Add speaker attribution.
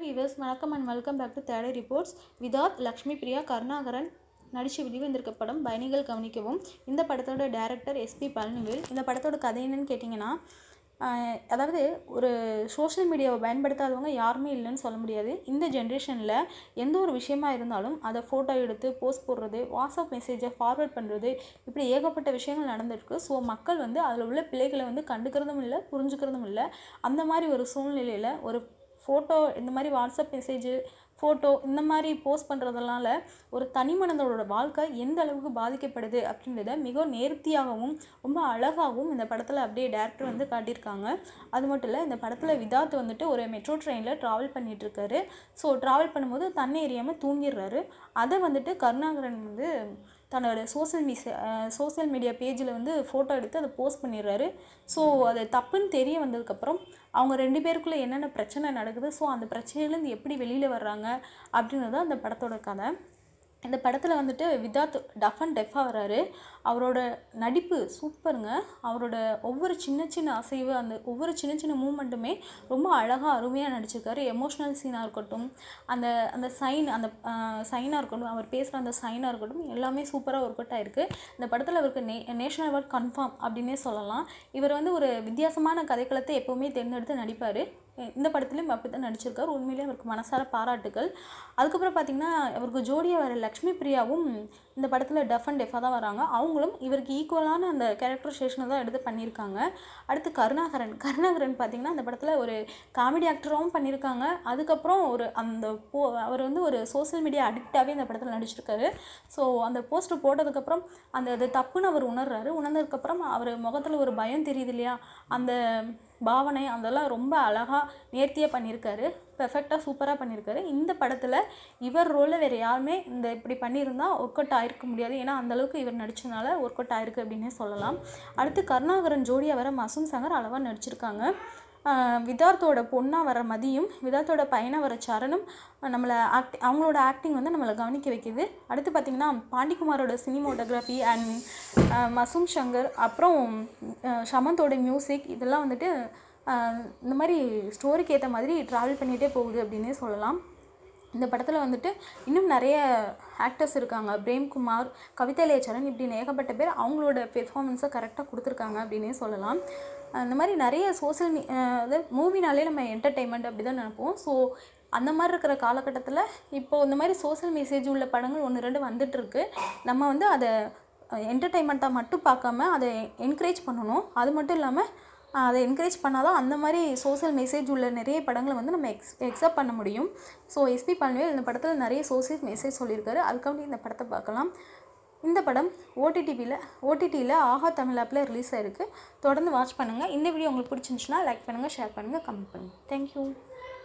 Speaker 1: viewers வணக்கம் and welcome back to தேடை reports விதாத் லக்ஷ்மி பிரியா கருணாகரன் நடித்து வெளிவந்திருக்க படம் பயணிகள் கவனிக்கவும் இந்த படத்தோட டைரக்டர் எஸ்பி பழனிவேல் இந்த படத்தோட கதை என்னன்னு கேட்டிங்கன்னா ஆஹ், அதாவது ஒரு சோஷியல் மீடியாவை பயன்படுத்தாதவங்க யாருமே இல்லைன்னு சொல்ல முடியாது இந்த ஜென்ரேஷனில் எந்த ஒரு விஷயமா இருந்தாலும் அதை ஃபோட்டோ எடுத்து போஸ்ட் போடுறது வாட்ஸ்அப் மெசேஜை ஃபார்வர்ட் பண்ணுறது இப்படி ஏகப்பட்ட விஷயங்கள் நடந்திருக்கு ஸோ மக்கள் வந்து அதில் உள்ள பிள்ளைகளை வந்து கண்டுக்கிறதும் இல்லை புரிஞ்சுக்கிறதும் இல்லை அந்த மாதிரி ஒரு சூழ்நிலையில் ஒரு ஃபோட்டோ இந்த மாதிரி வாட்ஸ்அப் மெசேஜு ஃபோட்டோ இந்த மாதிரி போஸ்ட் பண்ணுறதுனால ஒரு தனி மனிதனோட வாழ்க்கை எந்த அளவுக்கு பாதிக்கப்படுது அப்படின்றத மிக நேர்த்தியாகவும் ரொம்ப அழகாகவும் இந்த படத்தில் அப்படியே டேரக்டர் வந்து காட்டியிருக்காங்க அது மட்டும் இல்லை இந்த படத்தில் விதாத் வந்துட்டு ஒரு மெட்ரோ ட்ரெயினில் ட்ராவல் பண்ணிகிட்ருக்காரு ஸோ ட்ராவல் பண்ணும்போது தன்னை எறியாமல் தூங்கிடுறாரு அதை வந்துட்டு கருணாகரன் வந்து தன்னோட சோஷியல் மீச சோஷியல் மீடியா பேஜில் வந்து ஃபோட்டோ எடுத்து அதை போஸ்ட் பண்ணிடுறாரு ஸோ அது தப்புன்னு தெரிய வந்ததுக்கப்புறம் அவங்க ரெண்டு பேருக்குள்ளே என்னென்ன பிரச்சனை நடக்குது ஸோ அந்த பிரச்சனையிலேருந்து எப்படி வெளியில் வர்றாங்க அப்படின்றது தான் அந்த படத்தோட கதை இந்த படத்தில் வந்துட்டு விதாத் டஃப் அண்ட் டெஃபாக வராரு அவரோட நடிப்பு சூப்பருங்க அவரோட ஒவ்வொரு சின்ன சின்ன அசைவு அந்த ஒவ்வொரு சின்ன சின்ன மூமெண்ட்டுமே ரொம்ப அழகாக அருமையாக நடிச்சிருக்காரு எமோஷ்னல் சீனாக இருக்கட்டும் அந்த அந்த சைன் அந்த சைனாக இருக்கட்டும் அவர் பேசுகிற அந்த சைனாக இருக்கட்டும் எல்லாமே சூப்பராக ஒர்க் அவுட் ஆயிருக்கு இந்த படத்தில் அவருக்கு நே நேஷனல் அவார்ட் கன்ஃபார்ம் அப்படின்னே சொல்லலாம் இவர் வந்து ஒரு வித்தியாசமான கதைக்களத்தை எப்போவுமே தேர்ந்தெடுத்து நடிப்பார் இந்த படத்துலையும் அப்படி தான் நடிச்சிருக்காரு உண்மையிலேயே அவருக்கு மனசார பாராட்டுகள் அதுக்கப்புறம் பார்த்திங்கன்னா அவருக்கு ஜோடியாக வர லக்ஷ்மி பிரியாவும் இந்த படத்தில் டஃப் அண்ட் டெஃபாக தான் வராங்க அவங்களும் இவருக்கு ஈக்குவலான அந்த கேரக்டரைசேஷனை தான் எடுத்து பண்ணியிருக்காங்க அடுத்து கருணாகரன் கருணாகரன் பார்த்திங்கன்னா இந்த படத்தில் ஒரு காமெடி ஆக்டராகவும் பண்ணியிருக்காங்க அதுக்கப்புறம் ஒரு அந்த போ அவர் வந்து ஒரு சோஷியல் மீடியா அடிக்டாகவே இந்த படத்தில் நடிச்சிருக்காரு ஸோ அந்த போஸ்டர் போட்டதுக்கப்புறம் அந்த அது தப்புன்னு அவர் உணர்றாரு உணர்ந்ததுக்கப்புறம் அவர் முகத்தில் ஒரு பயம் தெரியுது இல்லையா அந்த பாவனை அதெல்லாம் ரொம்ப அழகாக நேர்த்தியாக பண்ணியிருக்காரு பெர்ஃபெக்டாக சூப்பராக பண்ணியிருக்காரு இந்த படத்தில் இவர் ரோலில் வேறு யாருமே இந்த இப்படி பண்ணியிருந்தா ஒர்க் அவுட் ஆயிருக்க முடியாது ஏன்னா அந்தளவுக்கு இவர் நடித்தனால ஒர்க் அவுட் ஆயிருக்கு அப்படின்னே சொல்லலாம் அடுத்து கருணாகரன் ஜோடியாக வர மசூம் சங்கர் அளவாக நடிச்சிருக்காங்க ஆஹ் விதார்த்தோட பொண்ணாக வர மதியும் விதார்த்தோட பையனாக வர சரணும் நம்மளை ஆக்ட் அவங்களோட ஆக்டிங் வந்து நம்மளை கவனிக்க வைக்குது அடுத்து பார்த்திங்கன்னா பாண்டிக்குமாரோட சினிமோட்டோகிராஃபி அண்ட் மசூம் சங்கர் அப்புறம் ஆஹ் ஷமந்தோட மியூசிக் இதெல்லாம் வந்துட்டு ஆஹ் இந்த மாதிரி ஸ்டோரிக்கு ஏற்ற மாதிரி ட்ராவல் பண்ணிகிட்டே போகுது அப்படின்னே சொல்லலாம் இந்த படத்தில் வந்துட்டு இன்னும் நிறைய ஆக்டர்ஸ் இருக்காங்க பிரேம்குமார் கவிதைலேச்சரன் இப்படின்னு ஏகப்பட்ட பேர் அவங்களோட பெர்ஃபார்மன்ஸை கரெக்டாக கொடுத்துருக்காங்க அப்படின்னே சொல்லலாம் அந்த மாதிரி நிறைய சோசியல் மீ அதாவது மூவினாலே நம்ம என்டர்டெயின்மெண்ட் அப்படி தான் நினைப்போம் ஸோ அந்த மாதிரி இருக்கிற காலகட்டத்தில் இப்போது இந்த மாதிரி சோஷியல் மெசேஜ் உள்ள படங்கள் ஒன்று ரெண்டு வந்துட்டுருக்கு நம்ம வந்து அதை என்டர்டெயின்மெண்ட்டாக மட்டும் பார்க்காம அதை என்கரேஜ் பண்ணணும் அது மட்டும் இல்லாமல் அதை என்கரேஜ் பண்ணால் தான் அந்த மாதிரி சோஷியல் மெசேஜ் உள்ள நிறைய படங்களை வந்து நம்ம எக்ஸ் எக்ஸப்ட் பண்ண முடியும் ஸோ எஸ்பி பழனிவேல் இந்த படத்தில் நிறைய சோஷியல் மெசேஜ் சொல்லியிருக்காரு அதுக்காண்டி இந்த படத்தை பார்க்கலாம் இந்த படம் ஓடிடிவியில் ஓடிடியில் ஆஹா தமிழ் ஆப்பில் ரிலீஸ் ஆயிருக்கு தொடர்ந்து வாட்ச் பண்ணுங்கள் இந்த வீடியோ உங்களுக்கு பிடிச்சிருந்துச்சுன்னா லைக் பண்ணுங்கள் ஷேர் பண்ணுங்கள் கமெண்ட் பண்ணுங்கள் தேங்க்யூ